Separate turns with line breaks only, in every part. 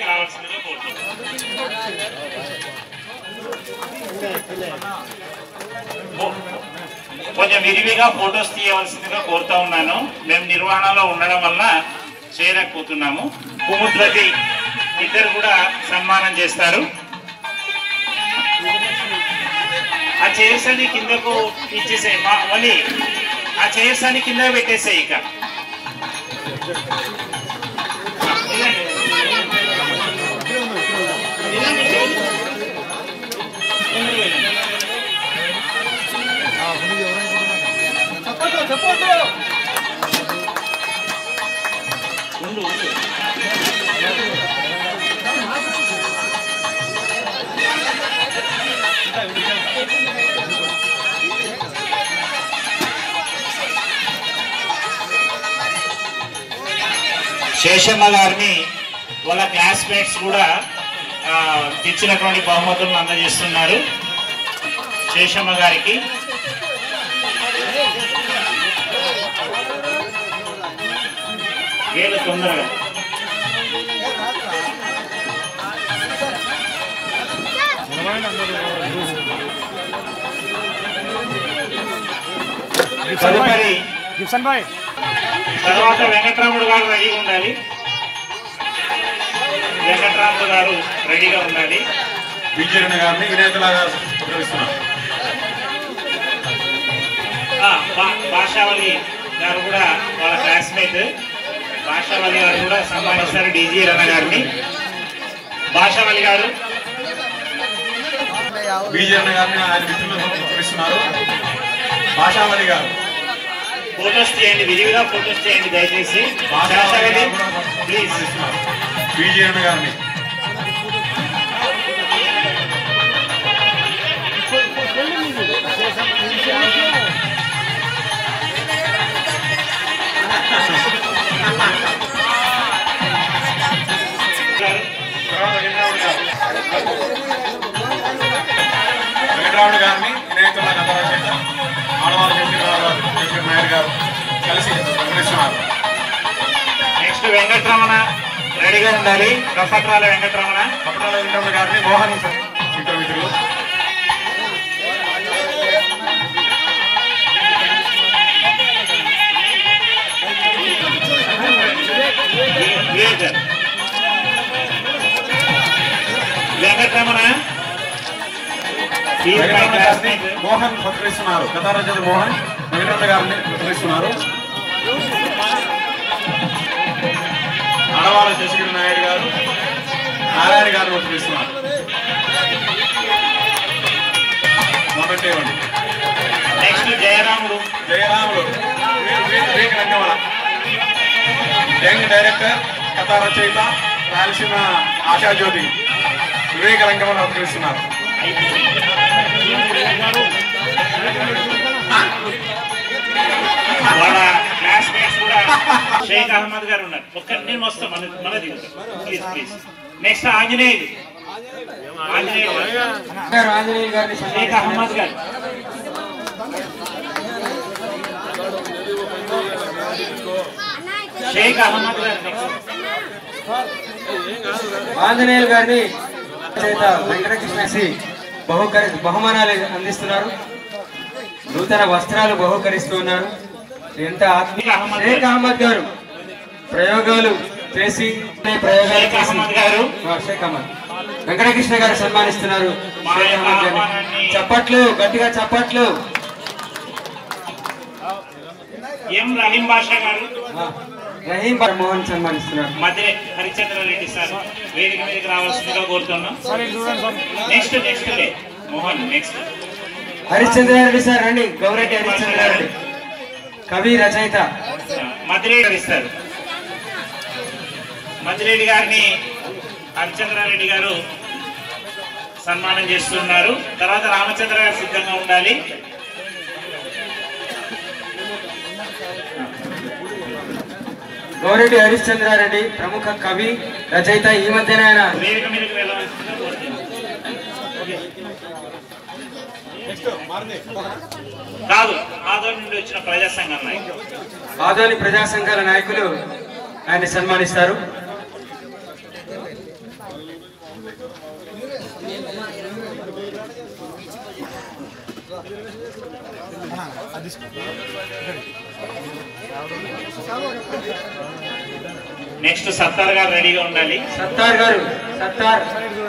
రావాల్సిందిగా కోరుతున్నాను కొంచెం విరివిగా ఫొటోస్ తీయవలసిందిగా కోరుతా ఉన్నాను మేము నిర్వహణలో ఉండడం వల్ల చేయలేకపోతున్నాము కుముద్రతి ఇద్దరు కూడా సన్మానం చేస్తారు ఆ చైర్స్ అని కిందకు ఇచ్చేసే మా మళ్ళీ ఆ చైర్స్ అని కింద పెట్టేసాయి ఇక ఉండు ఉండు శేషమ్మ గారిని వాళ్ళ క్లాస్మేట్స్ కూడా ఆ, తెచ్చినటువంటి బహుమతులను అందజేస్తున్నారు శేషమ్మ గారికి వేలు తొందరగా తదుపరి
గిప్సన్ భాయ్
తర్వాత వెంకట్రాముడు గారు రెడీగా ఉండాలి వెంకట్రాముడు గారు రెడీగా ఉండాలి
విజయరణ గారిని వినేతలాగా ఉపయోగిస్తున్నాం
ఆ, భా- భాషావళి గారు కూడా వాళ్ళ క్లాస్మేట్ భాషావళి గారు కూడా సన్మానిస్తారు డీజీ రణ గారిని భాషావళి గారు
విజయరణ గారిని ఆయన మిత్రులు ఉపయోగిస్తున్నారు భాషావళి గారు
ఫోటోస్ తీయండి విరివిగా ఫోటోస్ తీయండి దయచేసి భాషావళి ప్లీజ్
విజయరణ గారిని
గారు
తర్వాత వెంకటరాముడు గారు వెంకటరాముడు గారిని వినేతలాగా అందరూ ఆడవాళ్ళ శంకర్ నాయుడు గారు కలిసి ఉపయోగిస్తున్నారు
నెక్స్ట్ వెంకట్రమణ రెడీగా ఉండాలి కపట్రాల వెంకట్రమణ
కపటాల వెంకటరాముడు గారిని మోహన్ ఇద్దరు మిత్రులు
వివేక్ గారు Venkatramana He is my
Venkataramana గారిని
classmate.
మోహన్ పత్రిస్తున్నారు కథారచన మోహన్ వెంకటరమణ గారిని పత్రిస్తున్నారు ఆడవాళ్ళ శశిగిరి నాయుడు గారు నారాయణ గారిని పత్రిస్తున్నారు మొదటి ఇవ్వండి
నెక్స్ట్ జయరాముడు
జయరాములు వీ- వీ- వివేక్ రంగవల యంగ్ డైరెక్టర్ కథా రచయిత రాయలసీమ ఆశాజ్యోతి వివేక రంగవల పత్రిస్తున్నారు
వాళ్ళ క్లాస్మేట్స్ కూడా షేక్ అహ్మద్ గారు ఉన్నారు ఒక్క నేను వస్తాం మన మన please please next Anjaneyulu Anjaneyulu garu.
Anjaneyulu గారిని
షేక్ అహ్మద్ గారు షేక్ అహ్మద్ గారు నెక్స్ట్
ఆంజనేయులు గారిని చేత వెంకటకృష్ణ శ్రీ బహుకరి బహుమానాలు అందిస్తున్నారు నూతన వస్త్రాలు బహుకరిస్తూ ఉన్నారు ఎంత ఆత్మీయ షేక్ అహ్మద్ గారు ప్రయోగాలు చేసి ప్రయోగాలు
షేక్
చేసి
అహ్మద్ గారు
ఆ, షేక్ అహ్మద్ వెంకటకృష్ణ గారు సన్మానిస్తున్నారు షేక్ అహ్మద్ గారిని చప్పట్లు గట్టిగా చప్పట్లు
ఎం రహీం బాషా గారు
ఆ, రహీం బర్ మోహన్ సన్మానిస్తున్నారు
మధ్య హరిచంద్ర రెడ్డి సార్ వేదిక మీదకి రావాల్సిందిగా కోరుతున్నాం next next day Mohan next
Harishchandra Reddy sir రండి గౌరెడ్డి హరిశ్చంద్రారెడ్డి కవి రచయిత
మధిరెడ్డి గారు ఇస్తారు మధిరెడ్డి గారిని హరిచంద్రారెడ్డి గారు సన్మానం చేస్తున్నారు తర్వాత రామచంద్ర గారు సిద్ధంగా ఉండాలి
గౌరెడ్డి హరిశ్చంద్రారెడ్డి ప్రముఖ కవి రచయిత ఈ మధ్యన ఆయన
వేదిక మీదకి వెళ్ళవలసిందిగా కోరుతున్నాం కాదు ఆదోళ నుండి వచ్చిన ప్రజా సంఘం నాయకులు
ఆదోని ప్రజా సంఘాల నాయకులు ఆయన సన్మానిస్తారు
నెక్స్ట్ సత్తార్ గారు రెడీగా ఉండాలి
సత్తార్ గారు సత్తార్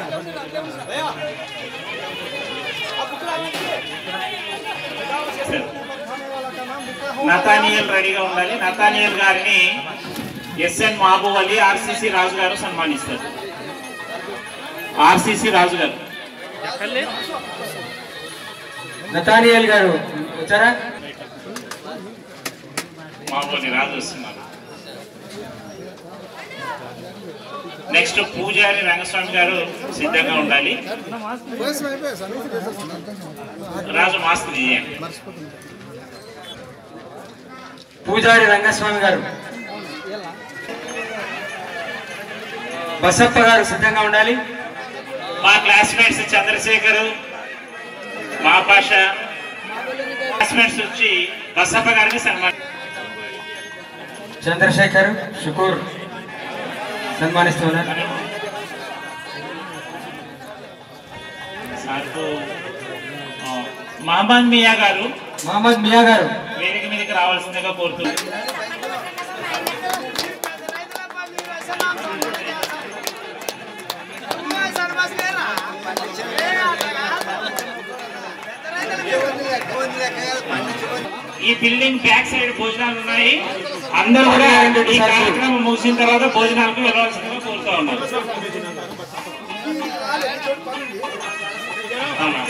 నతానియల్ రెడీగా ఉండాలి నతానియల్ గారిని ఎస్ఎన్ మహబూబ్ అలీ ఆర్సిసి రాజు గారు సన్మానిస్తారు ఆర్సిసి రాజు గారు
నతానియల్ గారు వచ్చారా
మహబూబ్ అలీ రాజు వస్తున్నారు నెక్స్ట్ పూజారి రంగస్వామి గారు సిద్ధంగా ఉండాలి రాజు మాస్క్ తీయండి
పూజారి రంగస్వామి గారు బసప్ప గారు సిద్ధంగా ఉండాలి
మా క్లాస్మేట్స్ చంద్రశేఖర్ మా భాష క్లాస్మేట్స్ వచ్చి బసప్ప గారికి సన్మానం
చంద్రశేఖర్ షుకూర్ సన్మానిస్తున్నారు
సార్కు ఆ, మహమ్మద్ మియా గారు
మహమ్మద్ మియా గారు
వేదిక మీదకి రావాల్సిందిగా కోరుతున్నాను ఈ బిల్డింగ్ బ్యాక్ సైడ్ భోజనాలు ఉన్నాయి అందరూ కూడా ఈ కార్యక్రమం ముగిసిన తర్వాత భోజనాలకు వెళ్ళవలసిందిగా కోరుతా ఉన్నారు అవునా?